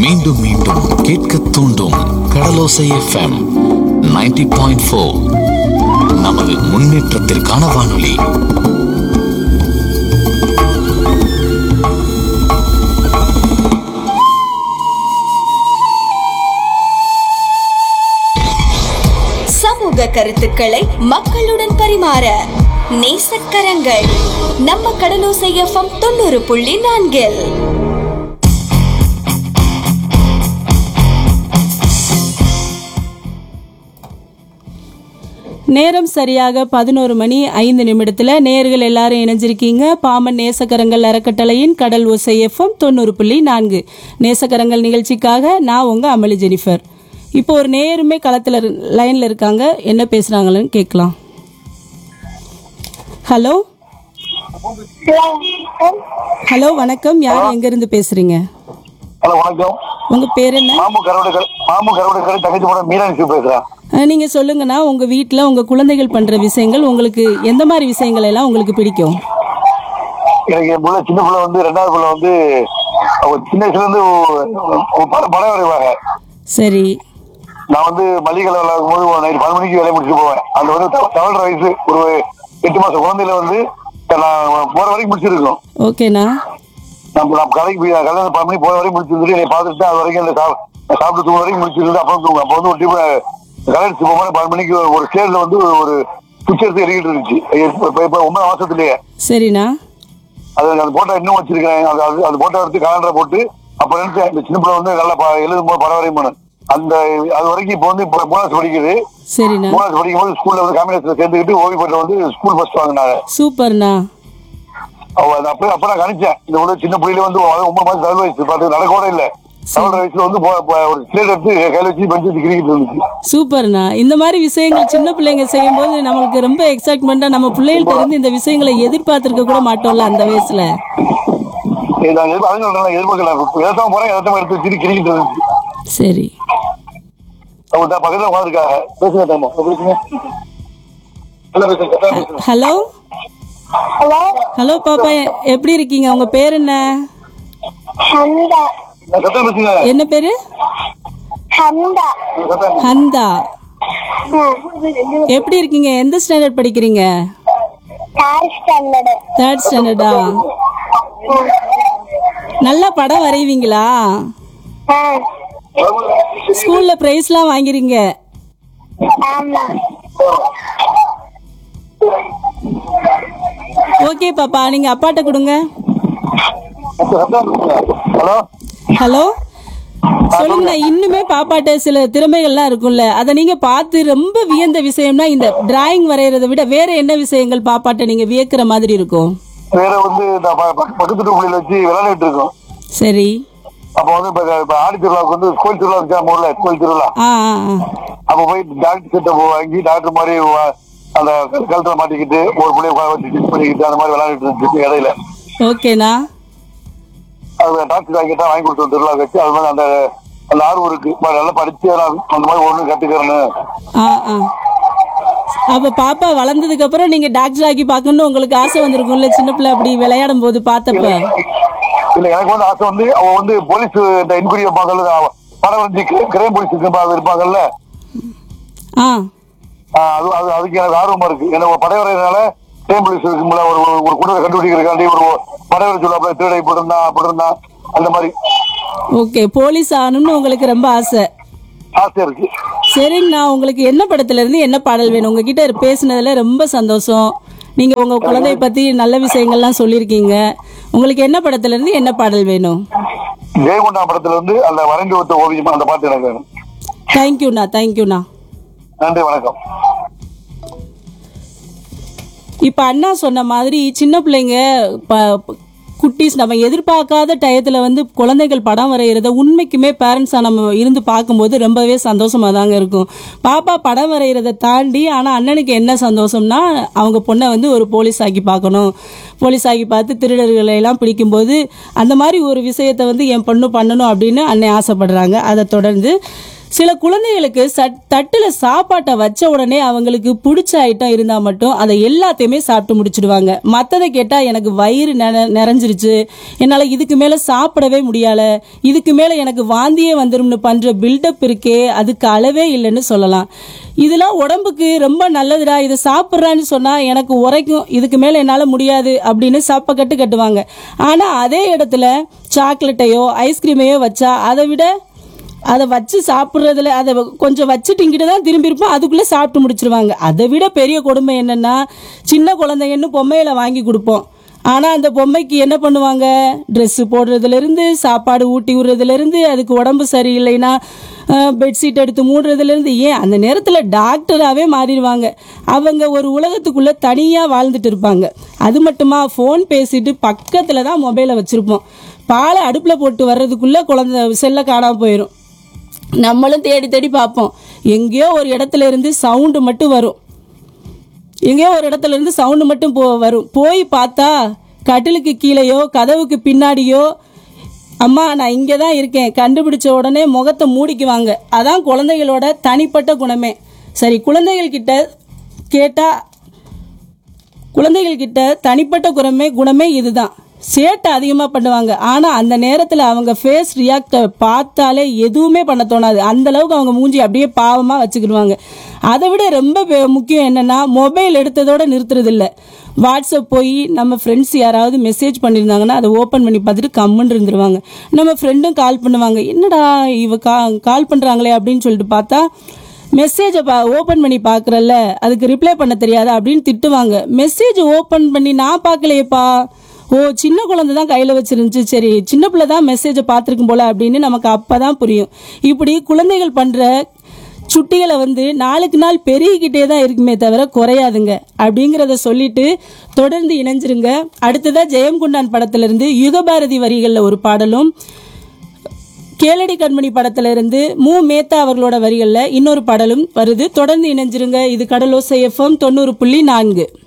மீண்டும் மீண்டும் கேட்க தூண்டும் கடலோசை எஃப்எம் 90.4 பாயிண்ட் ஃபோர் நமது முன்னேற்றத்திற்கான வானொலி சமூக கருத்துக்களை மக்களுடன் பரிமாற நேசக்கரங்கள் நம்ம கடலோசை எஃப்எம் தொண்ணூறு புள்ளி நான்கில் நேரம் சரியாக பதினோரு மணி ஐந்து நிமிடத்துல நேர்கள் எல்லாரும் இணைஞ்சிருக்கீங்க பாமன் நேசக்கரங்கள் அறக்கட்டளையின் கடல் ஓசை எஃப்எம் தொண்ணூறு புள்ளி நான்கு நேசக்கரங்கள் நிகழ்ச்சிக்காக நான் உங்க அமளி ஜெனிஃபர் இப்போ ஒரு நேருமே களத்துல இரு- லைன்ல இருக்காங்க என்ன பேசுறாங்கன்னு கேட்கலாம் ஹலோ ஹலோ வணக்கம் யார் எங்க இருந்து பேசுறீங்க ஹலோ வணக்கம் உங்க பேர் என்ன மாமு கருவடை கடை மாமு கருவடை கடை தங்கச்சி படம் மீனாட்சி பேசுறேன் அஹ், நீங்க சொல்லுங்கண்ணா உங்க வீட்ல உங்க குழந்தைகள் பண்ற விஷயங்கள் உங்களுக்கு எந்த மாதிரி விஷயங்கள் எல்லாம் உங்களுக்கு பிடிக்கும் எனக்கு என் புள்ள சின்ன புள்ள வந்து ரெண்டாவது புள்ள வந்து அவங்க சின்ன வயசுல இருந்து ஒ- ஒ- படம் படம் வரைவாங்க சரி நான் வந்து மளிகை கடை விளையாடும் போது நைட் பன்னெண்டு மணிக்கு வேலையை முடிச்சுட்டு போவேன் அந்த வந்து தவ- தவழ்ற வயசு ஒரு எட்டு மாசம் குழந்தையில வந்து நான் போற வரைக்கும் முடிச்சிருக்கோம் ஓகேண்ணா நம்ம நம்ம கடைக்கு போய் கல்யாணம் பன்னெண்டு மணி போற வரைக்கும் முடிச்சிருந்துட்டு என்னை பார்த்துட்டு அது வரைக்கும் அந்த சா- நான் சாப்பிட்டு தூங்க வரைக்கும் முடிச்சிருந்து அப்புறம் தூங்க அப்போ வந்து ஒரு டீம் கல்யாணத்துக்கு போகும்போது பன்னெண்டு மணிக்கு ஒரு ஸ்டேஜ்ல வந்து ஒரு பிக்சர் எடுத்து எறிக்கிட்டு இருந்துச்சு இப்ப இப்ப ஒன்பது மாசத்துலயே சரிண்ணா அது அந்த போட்டோ இன்னும் வச்சிருக்கேன் அது அது அந்த போட்டோ எடுத்து காலண்டரை போட்டு அப்ப நினைச்சேன் இந்த சின்ன பிள்ளை வந்து நல்லா ப- எழுதும் போது படம் வரையும் அந்த அது வரைக்கும் இப்போ வந்து இப்போ மூணாவது படிக்குது சரிண்ணா மூணாவது படிக்கும் போது ஸ்கூல்ல வந்து காம்பினேஷன்ல சேர்ந்துக்கிட்டு ஓய்வு பெற்ற வந்து ஸ்கூல் ஃபர்ஸ்ட் வாங்கினாங்க சூப்பர்ண்ணா அவ அது அப்ப அப்ப நான் கணிச்சேன் இந்த உள்ள சின்ன பிள்ளையில வந்து அது ஒன்பது மாசம் தகவல் வயசு பார்த்து நடக்க கூட இல்ல தகவல் வயசுல வந்து போ- போ- ஒரு ஸ்லேட் எடுத்து கையில வச்சு பெஞ்சு வச்சு கிரிக்கிட்டு இருந்துச்சு சூப்பர்ண்ணா இந்த மாதிரி விஷயங்கள் சின்ன பிள்ளைங்க செய்யும்போது நம்மளுக்கு ரொம்ப எக்ஸைட்மெண்ட்டாக நம்ம பிள்ளைகள்ட்ட இருந்து இந்த விஷயங்களை எதிர்பார்த்திருக்க கூட மாட்டோம்ல அந்த வயசுல இது நான் எதிர்ப்பு அதுவும் சொல்றேன், எதிர்பார்க்கல எதாத்தான் போறேன் எதாத்தான் எடுத்து வச்சு கிரிக்கிட்டு இருந்துச்சு சரி அவங்க தான் பக்கத்துல உட்காந்துருக்காங்க பேசுங்க தாமா பேசுங்க நல்லா பேசுங்க கரெக்டா பேசுங்க ஹலோ ஹலோ பாப்பா எ- எப்படி இருக்கீங்க உங்க பேர் என்ன கரெக்டா பேசுங்க என்ன பேரு கரெக்டா பேசுங்க. ஹந்தா எப்படி இருக்கீங்க எந்த ஸ்டாண்டர்ட் படிக்கிறீங்க தேர்ட் ஸ்டாண்டர்டா நல்லா படம் வரைவீங்களா ஸ்கூல்ல பிரைஸ்லாம் வாங்கிறீங்க ஓகே பாப்பா நீங்க அப்பாட்ட கொடுங்க கரெக்டா பேசுங்க. ஹலோ ஹலோ சொல்லுங்க இன்னுமே பாப்பாட்ட சில திறமைகள்லாம் இருக்கும்ல அதை நீங்க பார்த்து ரொம்ப வியந்த விஷயம்னா இந்த டிராயிங் வரைகிறத விட வேற என்ன விஷயங்கள் பாப்பாட்ட நீங்க வியக்கிற மாதிரி இருக்கும் வேற வந்து இந்த ப- ப- பக்கத்து பிள்ளைல வச்சு விளையாடிட்டு இருக்கோம் சரி அப்ப வந்து இப்ப இப்ப ஆடி திருவிழாவுக்கு வந்து கோயில் திருவிழா இருக்கா ஊர்ல கோயில் திருவிழா ஆ ஆ ஆ. அப்ப போய் டாக்டர் கிட்ட போ- வாங்கி டாக்டர் மாதிரி வ- அந்த கல்- கழுத்துல மாட்டிக்கிட்டு ஒரு பிள்ளைய உட்கார வச்சு ஃபிக்ஸ் பண்ணிக்கிட்டு அந்த மாதிரி விளையாடிட்டு இருந்துச்சு இடையில ஓகேண்ணா அது டாக்டர் வாங்கிட்டா வாங்கி கொடுத்தோம் திருவிழா வச்சு அது மாதிரி அந்த அந்த ஆர்வம் இருக்கு இப்ப நல்லா படிச்சு நான் அந்த மாதிரி ஒண்ணு கத்துக்கிறேன்னு ஆ ஆ அப்ப பாப்பா வளர்ந்ததுக்கு அப்புறம் நீங்க டாக்டர் ஆக்கி பார்க்கணும்னு உங்களுக்கு ஆசை வந்திருக்கும்ல சின்ன பிள்ளை அப்படி விளையாடும் போது பார்த்தப்ப இல்ல எனக்கு வந்து ஆசை வந்து அவ வந்து போலீஸ் இந்த என்கொயரி வைப்பாங்கல்ல அவ படம் வரைஞ்சி கிரைம் போலீஸ் இருப்பாங்கல்ல ஆ ஆஹ் அது அது அதுக்கு எனக்கு ஆர்வமா இருக்கு ஏன்னா ஒரு படை வரையறதுனால கிரைம் போலீஸ் இருக்கும்ல ஒரு ஒரு- ஒரு குற்றத்தை கண்டுபிடிக்கிறதுக்காண்டி ஒரு படை வரை சொல்லுவாப்ல திருடை இப்படி இருந்தா அப்படி இருந்தா அந்த மாதிரி ஓகே போலீஸ் ஆகணும்னு உங்களுக்கு ரொம்ப ஆசை ஆசை இருக்கு சரிங்கண்ணா உங்களுக்கு என்ன படத்துல இருந்து என்ன பாடல் வேணும் உங்ககிட்ட பேசுனதுல ரொம்ப சந்தோஷம் நீங்க உங்க குழந்தைய பத்தி நல்ல விஷயங்கள்லாம் சொல்லியிருக்கீங்க உங்களுக்கு என்ன படத்துல இருந்து என்ன பாடல் வேணும் ஜெயகொண்டா படத்துல இருந்து அந்த வரைந்து ஒத்த ஓவியம் அந்த பாட்டு எனக்கு வேணும் தேங்க்யூண்ணா தேங்க்யூண்ணா நன்றி வணக்கம் இப்போ அண்ணா சொன்ன மாதிரி சின்ன பிள்ளைங்க ப- குட்டீஸ் நம்ம எதிர்பார்க்காத டயத்தில் வந்து குழந்தைகள் படம் வரைகிறத உண்மைக்குமே பேரண்ட்ஸாக நம்ம இருந்து பார்க்கும்போது ரொம்பவே சந்தோஷமாக தாங்க இருக்கும் பாப்பா படம் வரைகிறத தாண்டி ஆனால் அண்ணனுக்கு என்ன சந்தோஷம்னா அவங்க பொண்ணை வந்து ஒரு போலீஸ் ஆக்கி பார்க்கணும் போலீஸ் ஆக்கி பார்த்து திருடர்களை எல்லாம் பிடிக்கும்போது அந்த மாதிரி ஒரு விஷயத்தை வந்து என் பொண்ணு பண்ணணும் அப்படின்னு அண்ணன் ஆசைப்படுறாங்க அதை தொடர்ந்து சில குழந்தைகளுக்கு சட் தட்டுல சாப்பாட்டை வச்ச உடனே அவங்களுக்கு பிடிச்ச ஐட்டம் இருந்தா மட்டும் அதை எல்லாத்தையுமே சாப்பிட்டு முடிச்சிடுவாங்க மத்ததை கேட்டா எனக்கு வயிறு நெ- நிறைஞ்சிருச்சு என்னால இதுக்கு மேல சாப்பிடவே முடியல இதுக்கு மேல எனக்கு வாந்தியே வந்துரும்னு பண்ற பில்டப் இருக்கே அதுக்கு அளவே இல்லைன்னு சொல்லலாம் இதெல்லாம் உடம்புக்கு ரொம்ப நல்லதுடா இதை சாப்பிட்றான்னு சொன்னா எனக்கு உரைக்கும் இதுக்கு மேல என்னால முடியாது அப்படின்னு சாப்ப கட்டு கட்டுவாங்க ஆனா அதே இடத்துல சாக்லேட்டையோ ஐஸ்கிரீமையோ வச்சா அதை விட அதை வச்சு சாப்பிட்றதுல அதை கொஞ்சம் வச்சுட்டு இங்கிட்டு தான் திரும்பி இருப்போம் அதுக்குள்ளே சாப்பிட்டு முடிச்சிருவாங்க அதை விட பெரிய கொடுமை என்னன்னா சின்ன குழந்தைங்கன்னு பொம்மையில வாங்கி கொடுப்போம் ஆனால் அந்த பொம்மைக்கு என்ன பண்ணுவாங்க ட்ரெஸ்ஸு போடுறதுலேருந்து சாப்பாடு ஊட்டி விடுறதுலேருந்து அதுக்கு உடம்பு சரியில்லைன்னா பெட்ஷீட் எடுத்து மூடுறதுலேருந்து ஏன் அந்த நேரத்தில் டாக்டராகவே மாறிடுவாங்க அவங்க ஒரு உலகத்துக்குள்ளே தனியாக வாழ்ந்துட்டு இருப்பாங்க அது மட்டுமா ஃபோன் பேசிட்டு பக்கத்தில் தான் மொபைலை வச்சுருப்போம் பாலை அடுப்பில் போட்டு வர்றதுக்குள்ளே குழந்தை செல்லை காணாமல் போயிடும் நம்மளும் தேடி தேடி பார்ப்போம் எங்கேயோ ஒரு இடத்துல இருந்து சவுண்டு மட்டும் வரும் எங்கேயோ ஒரு இடத்துல இருந்து சவுண்டு மட்டும் போ வரும் போய் பார்த்தா கட்டிலுக்கு கீழேயோ கதவுக்கு பின்னாடியோ அம்மா நான் இங்கே தான் இருக்கேன் கண்டுபிடிச்ச உடனே முகத்தை மூடிக்குவாங்க அதான் குழந்தைகளோட தனிப்பட்ட குணமே சரி குழந்தைகள் கிட்ட கேட்டா குழந்தைகள் கிட்ட தனிப்பட்ட குணமே குணமே இதுதான் சேட்டை அதிகமாக பண்ணுவாங்க ஆனால் அந்த நேரத்தில் அவங்க ஃபேஸ் ரியாக்டை பார்த்தாலே எதுவுமே பண்ண தோணாது அந்த அளவுக்கு அவங்க மூஞ்சி அப்படியே பாவமாக வச்சுக்கிடுவாங்க அதை விட ரொம்ப பெ- முக்கியம் என்னன்னா மொபைல் எடுத்ததோட நிறுத்துறது இல்ல வாட்ஸ்அப் போய் நம்ம ஃப்ரெண்ட்ஸ் யாராவது மெசேஜ் பண்ணியிருந்தாங்கன்னா அதை ஓப்பன் பண்ணி பார்த்துட்டு கம்முன்னு இருந்துருவாங்க நம்ம ஃப்ரெண்டும் கால் பண்ணுவாங்க என்னடா இவ கா கால் பண்ணுறாங்களே அப்படின்னு சொல்லிட்டு பார்த்தா மெசேஜை பா ஓப்பன் பண்ணி பார்க்குறல்ல அதுக்கு ரிப்ளை பண்ண தெரியாதா அப்படின்னு திட்டுவாங்க மெசேஜ் ஓப்பன் பண்ணி நான் பார்க்கலையேப்பா ஓ சின்ன குழந்தை தான் கையில் வச்சிருந்துச்சு சரி சின்ன பிள்ளை தான் மெசேஜை பார்த்துருக்கும் போல அப்படின்னு நமக்கு அப்போ தான் புரியும் இப்படி குழந்தைகள் பண்ணுற சுட்டிகளை வந்து நாளுக்கு நாள் பெருகிக்கிட்டே தான் இருக்குமே தவிர குறையாதுங்க அப்படிங்கிறத சொல்லிட்டு தொடர்ந்து இணைஞ்சிருங்க அடுத்ததா ஜெயம் குண்டான் படத்திலிருந்து யுகபாரதி வரிகளில் ஒரு பாடலும் கேளடி கண்மணி படத்துல இருந்து மு மேத்தா அவர்களோட வரிகள்ல இன்னொரு பாடலும் வருது தொடர்ந்து இணைஞ்சிருங்க இது கடலோசை எஃப்எம் தொண்ணூறு புள்ளி நான்கு